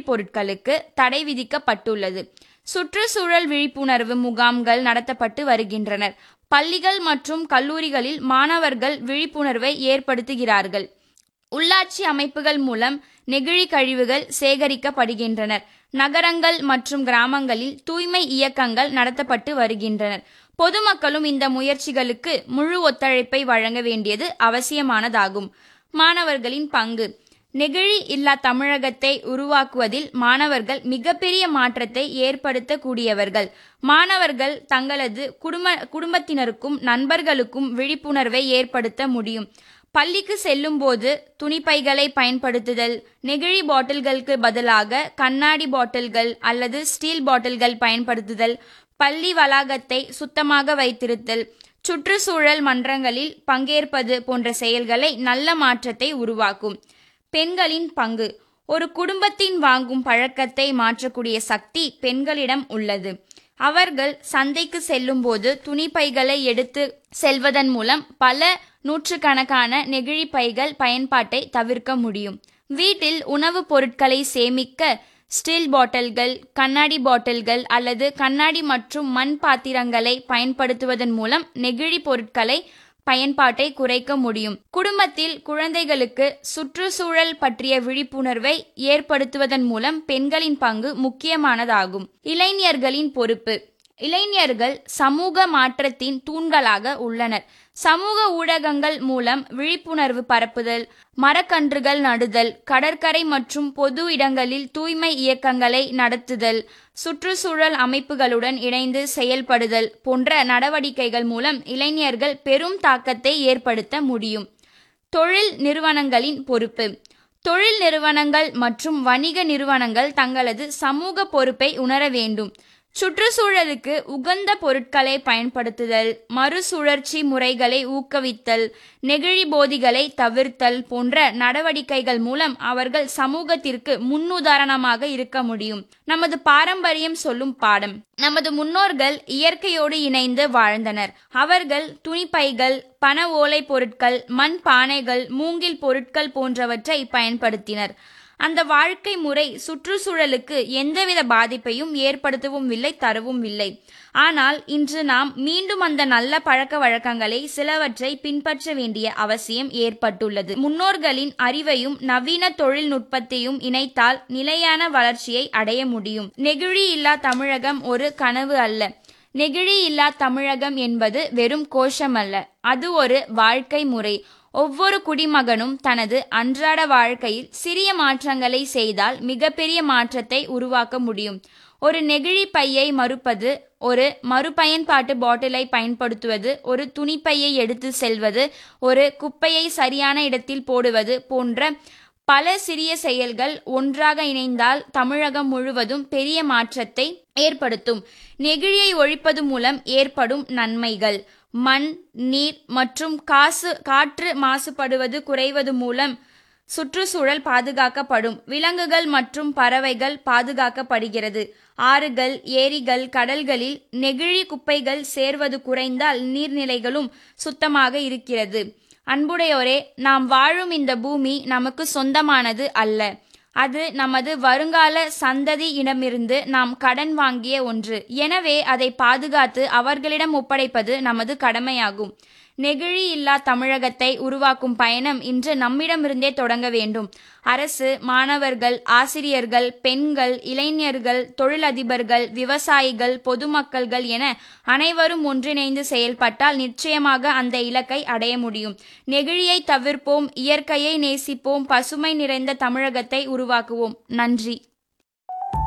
பொருட்களுக்கு தடை விதிக்கப்பட்டுள்ளது சுற்றுச்சூழல் விழிப்புணர்வு முகாம்கள் நடத்தப்பட்டு வருகின்றனர் பள்ளிகள் மற்றும் கல்லூரிகளில் மாணவர்கள் விழிப்புணர்வை ஏற்படுத்துகிறார்கள் உள்ளாட்சி அமைப்புகள் மூலம் நெகிழி கழிவுகள் சேகரிக்கப்படுகின்றன நகரங்கள் மற்றும் கிராமங்களில் தூய்மை இயக்கங்கள் நடத்தப்பட்டு வருகின்றன பொதுமக்களும் இந்த முயற்சிகளுக்கு முழு ஒத்துழைப்பை வழங்க வேண்டியது அவசியமானதாகும் மாணவர்களின் பங்கு நெகிழி இல்லா தமிழகத்தை உருவாக்குவதில் மாணவர்கள் மிகப்பெரிய மாற்றத்தை ஏற்படுத்தக்கூடியவர்கள் மாணவர்கள் தங்களது குடும்ப குடும்பத்தினருக்கும் நண்பர்களுக்கும் விழிப்புணர்வை ஏற்படுத்த முடியும் பள்ளிக்கு செல்லும்போது துணிப்பைகளை பயன்படுத்துதல் நெகிழி பாட்டில்களுக்கு பதிலாக கண்ணாடி பாட்டில்கள் அல்லது ஸ்டீல் பாட்டில்கள் பயன்படுத்துதல் பள்ளி வளாகத்தை சுத்தமாக வைத்திருத்தல் சுற்றுச்சூழல் மன்றங்களில் பங்கேற்பது போன்ற செயல்களை நல்ல மாற்றத்தை உருவாக்கும் பெண்களின் பங்கு ஒரு குடும்பத்தின் வாங்கும் பழக்கத்தை மாற்றக்கூடிய சக்தி பெண்களிடம் உள்ளது அவர்கள் சந்தைக்கு செல்லும்போது துணிப்பைகளை எடுத்து செல்வதன் மூலம் பல நூற்றுக்கணக்கான நெகிழி பைகள் பயன்பாட்டை தவிர்க்க முடியும் வீட்டில் உணவுப் பொருட்களை சேமிக்க ஸ்டீல் பாட்டில்கள் கண்ணாடி பாட்டில்கள் அல்லது கண்ணாடி மற்றும் மண் பாத்திரங்களை பயன்படுத்துவதன் மூலம் நெகிழி பொருட்களை பயன்பாட்டை குறைக்க முடியும் குடும்பத்தில் குழந்தைகளுக்கு சுற்றுச்சூழல் பற்றிய விழிப்புணர்வை ஏற்படுத்துவதன் மூலம் பெண்களின் பங்கு முக்கியமானதாகும் இளைஞர்களின் பொறுப்பு இளைஞர்கள் சமூக மாற்றத்தின் தூண்களாக உள்ளனர் சமூக ஊடகங்கள் மூலம் விழிப்புணர்வு பரப்புதல் மரக்கன்றுகள் நடுதல் கடற்கரை மற்றும் பொது இடங்களில் தூய்மை இயக்கங்களை நடத்துதல் சுற்றுச்சூழல் அமைப்புகளுடன் இணைந்து செயல்படுதல் போன்ற நடவடிக்கைகள் மூலம் இளைஞர்கள் பெரும் தாக்கத்தை ஏற்படுத்த முடியும் தொழில் நிறுவனங்களின் பொறுப்பு தொழில் நிறுவனங்கள் மற்றும் வணிக நிறுவனங்கள் தங்களது சமூக பொறுப்பை உணர வேண்டும் சுற்றுச்சூழலுக்கு உகந்த பொருட்களை பயன்படுத்துதல் மறுசுழற்சி முறைகளை ஊக்குவித்தல் நெகிழி போதிகளை தவிர்த்தல் போன்ற நடவடிக்கைகள் மூலம் அவர்கள் சமூகத்திற்கு முன்னுதாரணமாக இருக்க முடியும் நமது பாரம்பரியம் சொல்லும் பாடம் நமது முன்னோர்கள் இயற்கையோடு இணைந்து வாழ்ந்தனர் அவர்கள் துணிப்பைகள் பண ஓலை பொருட்கள் மண் பானைகள் மூங்கில் பொருட்கள் போன்றவற்றை பயன்படுத்தினர் அந்த வாழ்க்கை முறை சுற்றுச்சூழலுக்கு எந்தவித பாதிப்பையும் ஏற்படுத்தவும் இல்லை தரவும் இல்லை ஆனால் இன்று நாம் மீண்டும் அந்த நல்ல பழக்க வழக்கங்களை சிலவற்றை பின்பற்ற வேண்டிய அவசியம் ஏற்பட்டுள்ளது முன்னோர்களின் அறிவையும் நவீன தொழில்நுட்பத்தையும் இணைத்தால் நிலையான வளர்ச்சியை அடைய முடியும் நெகிழி இல்லா தமிழகம் ஒரு கனவு அல்ல நெகிழி இல்லா தமிழகம் என்பது வெறும் கோஷம் அல்ல அது ஒரு வாழ்க்கை முறை ஒவ்வொரு குடிமகனும் தனது அன்றாட வாழ்க்கையில் சிறிய மாற்றங்களை செய்தால் மிகப்பெரிய மாற்றத்தை உருவாக்க முடியும் ஒரு நெகிழி பையை மறுப்பது ஒரு மறுபயன்பாட்டு பாட்டிலை பயன்படுத்துவது ஒரு துணிப்பையை எடுத்து செல்வது ஒரு குப்பையை சரியான இடத்தில் போடுவது போன்ற பல சிறிய செயல்கள் ஒன்றாக இணைந்தால் தமிழகம் முழுவதும் பெரிய மாற்றத்தை ஏற்படுத்தும் நெகிழியை ஒழிப்பது மூலம் ஏற்படும் நன்மைகள் மண் நீர் மற்றும் காசு காற்று மாசுபடுவது குறைவது மூலம் சுற்றுச்சூழல் பாதுகாக்கப்படும் விலங்குகள் மற்றும் பறவைகள் பாதுகாக்கப்படுகிறது ஆறுகள் ஏரிகள் கடல்களில் நெகிழி குப்பைகள் சேர்வது குறைந்தால் நீர்நிலைகளும் சுத்தமாக இருக்கிறது அன்புடையோரே நாம் வாழும் இந்த பூமி நமக்கு சொந்தமானது அல்ல அது நமது வருங்கால சந்ததியிடமிருந்து நாம் கடன் வாங்கிய ஒன்று எனவே அதை பாதுகாத்து அவர்களிடம் ஒப்படைப்பது நமது கடமையாகும் நெகிழி இல்லா தமிழகத்தை உருவாக்கும் பயணம் இன்று நம்மிடமிருந்தே தொடங்க வேண்டும் அரசு மாணவர்கள் ஆசிரியர்கள் பெண்கள் இளைஞர்கள் தொழிலதிபர்கள் விவசாயிகள் பொதுமக்கள்கள் என அனைவரும் ஒன்றிணைந்து செயல்பட்டால் நிச்சயமாக அந்த இலக்கை அடைய முடியும் நெகிழியை தவிர்ப்போம் இயற்கையை நேசிப்போம் பசுமை நிறைந்த தமிழகத்தை உருவாக்குவோம் நன்றி